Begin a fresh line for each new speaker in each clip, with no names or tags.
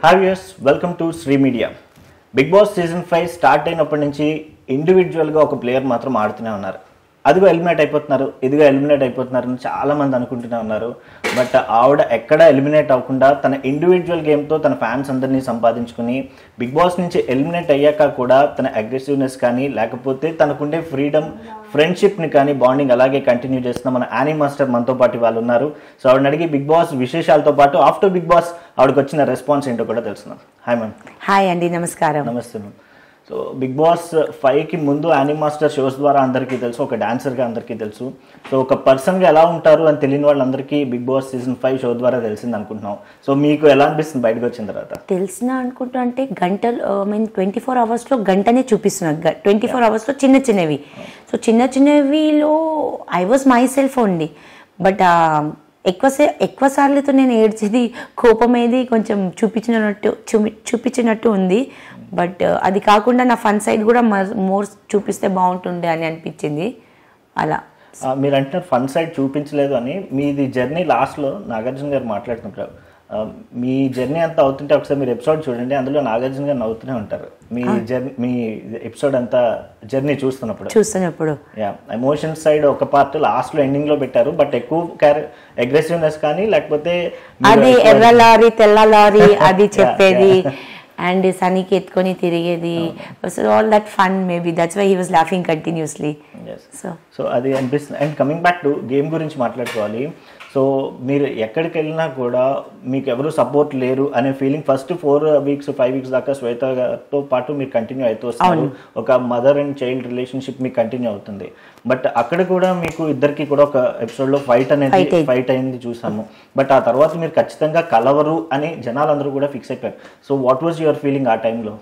Hi views welcome to Sri media Big Boss season five start అయినప్పటి నుంచి ఇండివిజువల్గా ఒక ప్లేయర్ మాత్రం ఆడుతూనే ఉన్నారు అదిగో ఎలిమినేట్ అయిపోతున్నారు ఇదిగో ఎలిమినేట్ అయిపోతున్నారు అని చాలా మంది అనుకుంటూనే ఉన్నారు బట్ ఆవిడ ఎక్కడ ఎలిమినేట్ అవ్వకుండా తన ఇండివిజువల్ గేమ్తో తన ఫ్యాన్స్ అందరినీ సంపాదించుకుని బిగ్ బాస్ నుంచి ఎలిమినేట్ అయ్యాక కూడా తన అగ్రెసివ్నెస్ కానీ లేకపోతే తనకుండే ఫ్రీడమ్ ఫ్రెండ్షిప్ని కానీ బాండింగ్ అలాగే కంటిన్యూ చేస్తున్న మన యానీ మాస్టర్ మనతో పాటు వాళ్ళు ఉన్నారు సో ఆవిడని అడిగి బిగ్ బాస్ విశేషాలతో పాటు ఆఫ్టర్ బిగ్ బాస్ ఆవిడకి వచ్చిన రెస్పాన్స్ ఏంటో కూడా తెలుసుకుందాం హాయ్ మ్యామ్
హాయ్ అండి నమస్కారం
నమస్తే మ్యామ్ సో బిగ్ బాస్ ఫైవ్కి ముందు యానీ మాస్టర్ షోస్ ద్వారా అందరికీ తెలుసు ఒక డాన్సర్గా అందరికీ తెలుసు సో ఒక పర్సన్గా ఎలా ఉంటారు అని తెలియని వాళ్ళందరికీ Big Boss season five show ద్వారా తెలిసింది అనుకుంటున్నాం సో మీకు ఎలా అనిపిస్తుంది బయటకు వచ్చిన తర్వాత
తెలిసిన అనుకుంటా అంటే గంటలు ఐ మీన్ ట్వంటీ ఫోర్ అవర్స్లో గంటనే చూపిస్తున్నారు ట్వంటీ ఫోర్ అవర్స్లో చిన్న చిన్నవి సో చిన్న చిన్నవిలో I was my self only but ఎక్కువ సే ఎక్కువ సార్లతో నేను ఏడ్చేది కోపమేది కొంచెం చూపించినట్టు చూపి చూపించినట్టు ఉంది బట్ అది కాకుండా నా ఫన్ సైడ్ కూడా మోర్ చూపిస్తే బాగుంటుండే అని అనిపించింది అలా
ఆ, మీరు అంటున్నారు ఫన్ సైడ్ చూపించలేదు అని మీది జర్నీ లాస్ట్లో నాగార్జున గారు మాట్లాడుతుంటారు ఆ, మీ జర్నీ అంతా అవుతుంటే ఒకసారి మీరు ఎపిసోడ్ చూడండి అందులో నాగార్జున గారు నవ్వుతూనే ఉంటారు మీ జర్నీ మీ ఎపిసోడ్ అంతా జర్నీ చూస్తున్నప్పుడు
చూస్తున్నప్పుడు
యా ఎమోషన్ సైడ్ ఒక పార్ట్ లాస్ట్ లో ఎండింగ్ లో పెట్టారు బట్ ఎక్కువ క్యారె అగ్రెసివ్నెస్ కానీ లేకపోతే మీరు
అది
ఎక్కువ-
ఎర్ర లారీ తెల్ల లారీ అది చెప్పేది అండ్ సనీకి ఎత్తుకొని తిరిగేది all that fun maybe that's why he was laughing continuously
Yes.
So
so అది అనిపిస్తుంది and coming back to game గురించి మాట్లాడుకోవాలి సో మీరు ఎక్కడికి వెళ్ళినా కూడా మీకు ఎవరు సపోర్ట్ లేరు అనే feeling first four weeks five weeks దాకా శ్వేత గారితో పాటు మీరు కంటిన్యూ అవుతూ వస్తున్నారు ఒక మదర్ అండ్ చైల్డ్ రిలేషన్షిప్ మీకు కంటిన్యూ అవుతుంది బట్ అక్కడ కూడా మీకు ఇద్దరికి కూడా ఒక ఎపిసోడ్ లో ఫైట్ అనేది
Fight అయింది.
ఫైట్ అయింది చూసాము బట్ ఆ తర్వాత మీరు ఖచ్చితంగా కలవరు అని జనాలందరూ కూడా ఫిక్స్ అయిపోయారు so what was your feeling ఆ టైంలో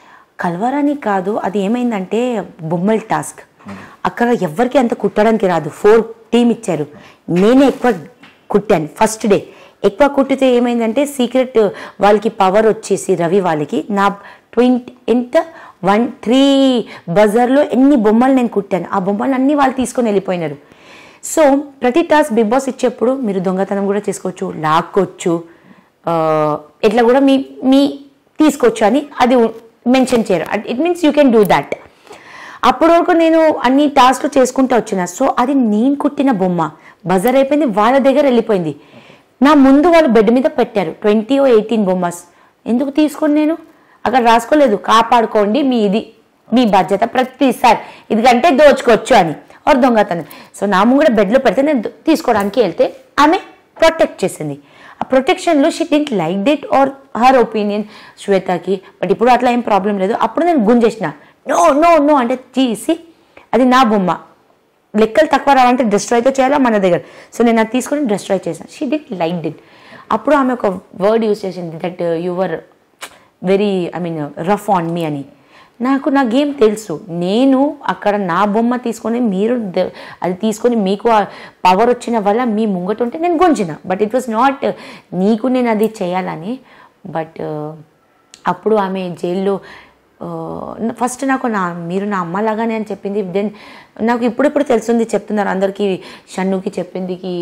కలవరని కాదు అది ఏమైందంటే బొమ్మల టాస్క్ అక్కడ ఎవరికి అంత కుట్టడానికి రాదు ఫోర్ టీం ఇచ్చారు నేనే ఎక్కువ కుట్టాను ఫస్ట్ డే ఎక్కువ కుట్టితే ఏమైందంటే సీక్రెట్ వాళ్ళకి పవర్ వచ్చేసి రవి వాళ్ళకి నా ట్వంటీ ఎంత వన్ త్రీ బజార్లో ఎన్ని బొమ్మలు నేను కుట్టాను ఆ బొమ్మలు అన్నీ వాళ్ళు తీసుకొని వెళ్ళిపోయినారు సో ప్రతి టాస్క్ బిగ్ బాస్ ఇచ్చేప్పుడు మీరు దొంగతనం కూడా చేసుకోవచ్చు లాక్కోవచ్చు ఆ, ఇట్లా కూడా మీ మీ తీసుకోవచ్చు అని అది మెన్షన్ చేయరు it means you can do that అప్పటి వరకు నేను అన్ని టాస్క్లు చేసుకుంటూ వచ్చిన సో అది నేను కుట్టిన బొమ్మ బజార్ అయిపోయింది వాళ్ళ దగ్గర వెళ్ళిపోయింది నా ముందు వాళ్ళు బెడ్ మీద పెట్టారు ట్వంటీ ఓ ఎయిటీన్ బొమ్మస్ ఎందుకు తీసుకొని నేను అక్కడ రాసుకోలేదు కాపాడుకోండి మీ ఇది మీ బాధ్యత ప్రతిసారి ఇదిగంటే దోచుకోవచ్చు అని ఆర్ దొంగతనం సో నా ముంగడ బెడ్లో పెడితే నేను దో- తీసుకోవడానికి వెళ్తే ఆమె ప్రొటెక్ట్ చేసింది ఆ ప్రొటెక్షన్లో she didn't like it or her opinion శ్వేతకి బట్ ఇప్పుడు అట్లా ఏం ప్రాబ్లం లేదు అప్పుడు నేను గుంజేసిన నో నో నో అంటే తీసి అది నా బొమ్మ లెక్కలు తక్కువ రావాలంటే డిస్ట్రాయ్ అయితే చేయాలా మన దగ్గర సో నేను అది తీసుకొని డిస్ట్రాయ్ చేశాను షీ డిట్ లైక్ డిట్ అప్పుడు ఆమె ఒక వర్డ్ యూస్ చేసింది that you're very I mean rough on me అని నాకు నా గేమ్ తెలుసు నేను అక్కడ నా బొమ్మ తీసుకొని మీరు ద- అది తీసుకొని మీకు పవర్ వచ్చిన వల్ల మీ ముంగట ఉంటే నేను గుంజిన బట్ ఇట్ వాస్ నాట్ నీకు నేను అది చేయాలని బట్ అప్పుడు ఆమె జైల్లో ఫస్ట్ నాకు నా మీరు నా అమ్మలాగానే అని చెప్పింది దెన్ నాకు ఇప్పుడిప్పుడు తెలుస్తుంది చెప్తున్నారు అందరికీ షన్నుకి చెప్పింది కి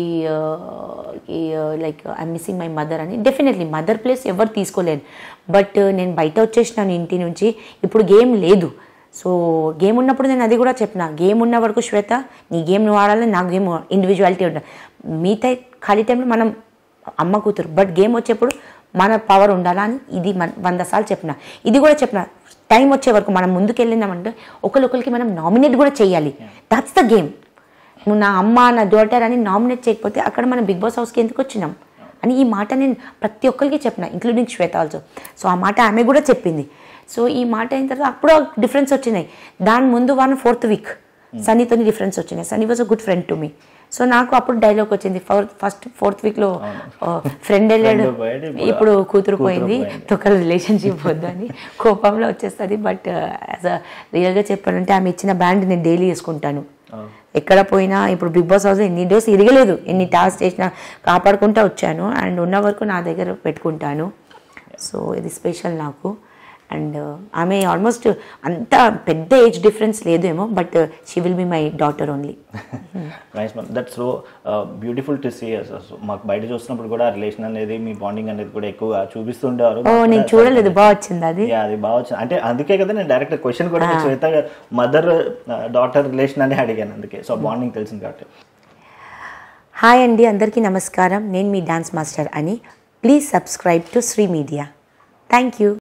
like I missing my mother అని డెఫినెట్లీ మదర్ ప్లేస్ ఎవరు తీసుకోలేను బట్ నేను బయట వచ్చేసినాను ఇంటి నుంచి ఇప్పుడు గేమ్ లేదు సో గేమ్ ఉన్నప్పుడు నేను అది కూడా చెప్పిన గేమ్ ఉన్న వరకు శ్వేత నీ గేమ్ నువ్వు ఆడాలి నా గేమ్ ఇండివిజువాలిటీ ఉండాలి మిగతా ఖాళీ టైంలో మనం అమ్మ కూతురు బట్ గేమ్ వచ్చేప్పుడు మన పవర్ ఉండాలా అని ఇది మన వంద సార్లు చెప్పిన ఇది కూడా చెప్పిన టైం వచ్చే వరకు మనం ముందుకు వెళ్ళినామంటే ఒకరికొకరికి మనం నామినేట్ కూడా చేయాలి దట్స్ ద గేమ్ నువ్వు నా అమ్మ నా డాటర్ అని నామినేట్ చేయకపోతే అక్కడ మనం బిగ్ బాస్ హౌస్కి ఎందుకు వచ్చినాం అని ఈ మాట నేను ప్రతి ఒక్కరికి చెప్పిన ఇంక్లూడింగ్ శ్వేత ఆల్సో సో ఆ మాట ఆమె కూడా చెప్పింది సో ఈ మాట అయిన తర్వాత అప్పుడు డిఫరెన్స్ వచ్చినాయి దాని ముందు వన్ ఫోర్త్ వీక్ సన్నీతో డిఫరెన్స్ వచ్చినాయి Sunny was a good friend to me so నాకు అప్పుడు డైలాగ్ వచ్చింది ఫోర్త్ ఫస్ట్ ఫోర్త్ వీక్లో ఫ్రెండ్ వెళ్ళాడు
Friend పోయాడు, ఇప్పుడు
ఇప్పుడు కూతురు
కూతురు
పోయింది
పోయింది.
ఒకరి రిలేషన్షిప్ వద్దని కోపంలో వచ్చేస్తుంది బట్ యాజ్ అ రియల్గా చెప్పాలంటే ఆమె ఇచ్చిన బ్యాండ్ నేను డైలీ వేసుకుంటాను ఎక్కడ పోయినా ఇప్పుడు బిగ్ బాస్ హౌస్ ఎన్ని డేస్ ఇరగలేదు ఎన్ని టాస్క్ చేసినా కాపాడుకుంటూ వచ్చాను అండ్ ఉన్న వరకు నా దగ్గర పెట్టుకుంటాను సో ఇది స్పెషల్ నాకు అండ్ ఆమె ఆల్మోస్ట్ అంత పెద్ద ఏజ్ డిఫరెన్స్ లేదేమో but she will be my daughter only
nice ma'am that so beautiful to see మాకు బయట చూస్తున్నప్పుడు కూడా రిలేషన్ అనేది మీ బాండింగ్ అనేది కూడా ఎక్కువగా చూపిస్తుండేవారు
ఓ నేను చూడలేదు బాగా వచ్చింది అది
Yeah, అది బాగా వచ్చింది అంటే అందుకే కదా నేను డైరెక్ట్ క్వశ్చన్ కూడా శ్వేత మదర్ డాటర్ రిలేషన్ అని అడిగాను అందుకే సో బాండింగ్ తెలిసింది కాబట్టి
హాయ్ అండి అందరికీ నమస్కారం నేను మీ డాన్స్ మాస్టర్ అని please subscribe to Sri media thank you